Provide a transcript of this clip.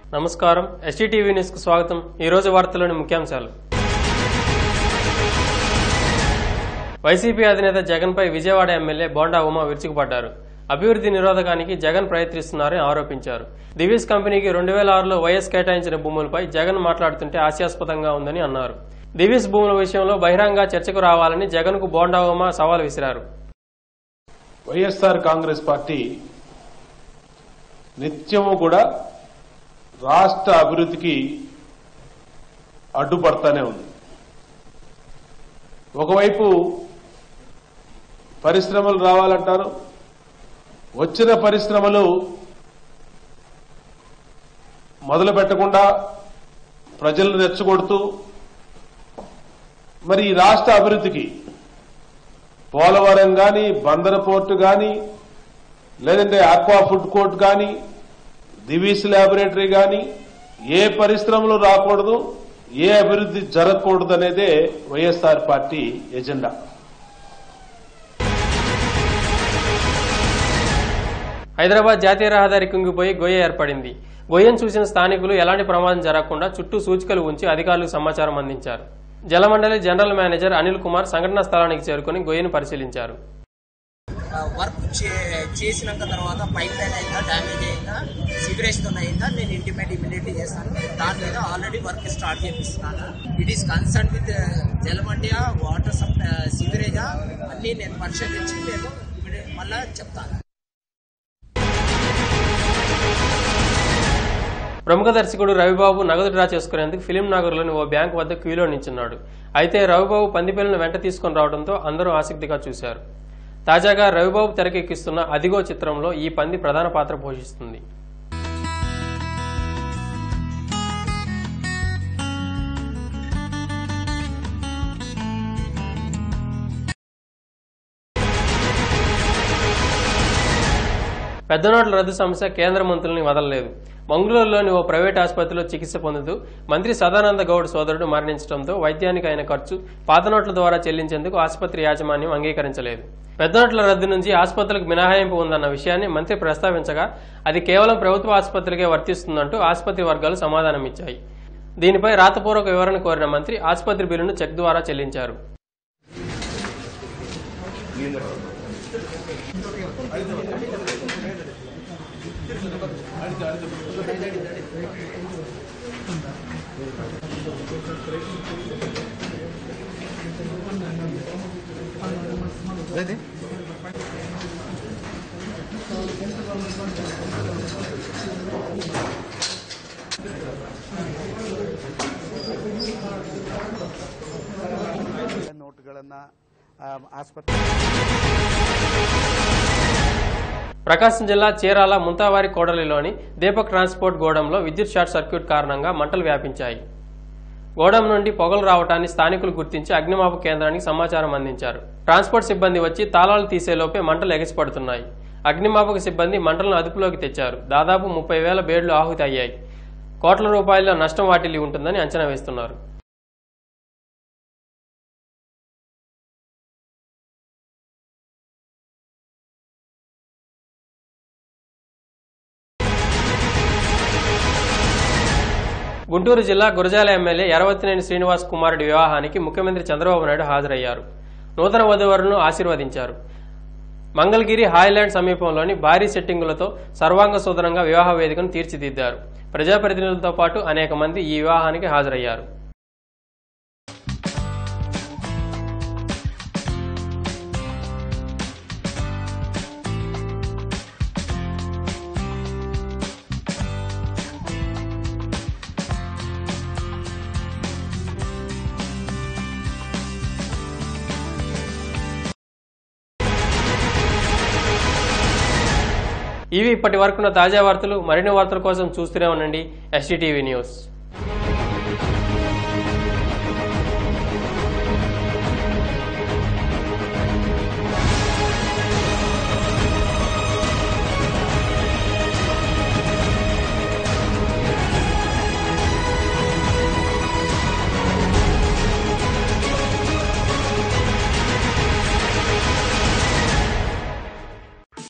నమస్కారం STTV news కు స్వాగతం ఈ రోజు వార్తలోని ముఖ్యాంశాలు వైసీపీ అధినేత జగన్ పై విజయవాడ ఎమ్మెల్యే బోండా ఉమా విరుచుకుపడ్డారు అభివృద్ధి నిరోధకానికి జగన్ ప్రయత్నిస్తున్నారని ఆరోపించారు దివీస్ కంపెనీకి రెండు వేల ఆరులో వైఎస్ కేటాయించిన భూములపై జగన్ మాట్లాడుతుంటే హాస్యాస్పదంగా ఉందని అన్నారు దివీస్ భూముల విషయంలో బహిరంగ చర్చకు రావాలని జగన్ కు బోండా ఉమా సవాల్ విసిరారు వైఎస్ఆర్ కాంగ్రెస్ పార్టీ నిత్యము కూడా రాష్ట్ర అభివృద్ధికి అడ్డుపడతానే ఉంది ఒకవైపు పరిశ్రమలు రావాలంటారు వచ్చిన పరిశ్రమలు మొదలు పెట్టకుండా ప్రజలను రెచ్చగొడుతూ మరి ఈ రాష్ట్ర అభివృద్ధికి పోలవరం కానీ బందర పోర్టు కానీ లేదంటే ఆక్వా ఫుడ్ కోర్ట్ కానీ దివీస్ ల్యాబొరేటరీ కానీ ఏ పరిశ్రమలు రాకూడదు ఏ అభివృద్ధి జరగకూడదు అనేదే వైఎస్ఆర్ పార్టీ ఎజెండా హైదరాబాద్ జాతీయ రహదారి కుంగిపోయి గొయ్య ఏర్పడింది గొయ్యను చూసిన స్థానికులు ఎలాంటి ప్రమాదం జరగకుండా చుట్టూ సూచికలు ఉంచి అధికారులకు సమాచారం అందించారు జలమండలి జనరల్ మేనేజర్ అనిల్ కుమార్ సంఘటనా స్థలానికి చేరుకుని గొయ్యను పరిశీలించారు వర్క్ చే- చేసినాక తర్వాత పైప్ లైన్ అయిందా డ్యామేజ్ అయిందా సివరేజ్ తో అయిందా నేను ఇంటిమేట్ ఇమీడియట్లీ చేస్తాను దాని మీద ఆల్రెడీ వర్క్ స్టార్ట్ చేపిస్తున్నాను ఇట్ ఈస్ కన్సర్న్ విత్ జలమండియా వాటర్ సప్లై సివరేజా అన్ని నేను పరిశీలించి నేను immediate- మళ్ళా చెప్తాను ప్రముఖ దర్శకుడు రవిబాబు నగదు డ్రా చేసుకునేందుకు ఫిలిం నగర్లోని ఓ బ్యాంకు వద్ద క్యూలో నించున్నాడు అయితే రవిబాబు పందిపిల్లను వెంట తీసుకుని రావడంతో అందరూ ఆసక్తిగా చూశారు తాజాగా రవిబాబు తెరకెక్కిస్తున్న అదిగో చిత్రంలో ఈ పంది ప్రధాన పాత్ర పోషిస్తుంది పెద్ద నోట్ల రద్దు సమస్య కేంద్ర మంత్రుల్ని వదలలేదు మంగళూరులోని ఓ ప్రైవేట్ ఆసుపత్రిలో చికిత్స పొందుతూ మంత్రి సదానంద గౌడ్ సోదరుడు మరణించడంతో వైద్యానికి అయిన ఖర్చు పాత నోట్ల ద్వారా చెల్లించేందుకు ఆసుపత్రి యాజమాన్యం అంగీకరించలేదు పెద్ద నోట్ల రద్దు నుంచి ఆసుపత్రులకు మినహాయింపు ఉందన్న విషయాన్ని మంత్రి ప్రస్తావించగా అది కేవలం ప్రభుత్వ ఆసుపత్రికే వర్తిస్తుందంటూ ఆసుపత్రి వర్గాలు సమాధానమిచ్చాయి దీనిపై రాతపూర్వక వివరణ కోరిన మంత్రి ఆసుపత్రి బిల్లును చెక్ ద్వారా చెల్లించారు ನೋಟ್ಗಳನ್ನ ಆ, ಆಸ್ಪತ್ರೆ ప్రకాశం జిల్లా చీరాల ముంతావారి కోడలిలోని దీపక్ ట్రాన్స్పోర్ట్ గోడంలో విద్యుత్ షార్ట్ సర్క్యూట్ కారణంగా మంటలు వ్యాపించాయి గోడం నుండి పొగలు రావటాన్ని స్థానికులు గుర్తించి అగ్నిమాపక కేంద్రానికి సమాచారం అందించారు ట్రాన్స్పోర్ట్ సిబ్బంది వచ్చి తాళాలు తీసేలోపే మంటలు ఎగసిపడుతున్నాయి అగ్నిమాపక సిబ్బంది మంటలను అదుపులోకి తెచ్చారు దాదాపు ముప్పై వేల బేడ్లు ఆహుతి అయ్యాయి కోట్ల రూపాయల నష్టం వాటిల్లి ఉంటుందని అంచనా వేస్తున్నారు గుంటూరు జిల్లా గురజాల ఎమ్మెల్యే ఎరవత్తినేని శ్రీనివాస్ కుమారుడి వివాహానికి ముఖ్యమంత్రి చంద్రబాబు నాయుడు హాజరయ్యారు నూతన వధువరులను ఆశీర్వదించారు మంగళగిరి హాయ్లాండ్ సమీపంలోని భారీ సెట్టింగులతో సర్వాంగ సుదరంగా వివాహ వేదికను తీర్చిదిద్దారు ప్రజాప్రతినిధులతో పాటు అనేక మంది ఈ వివాహానికి హాజరయ్యారు ఇవి ఇప్పటి వరకున్న తాజా వార్తలు మరిన్ని వార్తల కోసం చూస్తూనే ఉండండి ఎస్టీటీవీ న్యూస్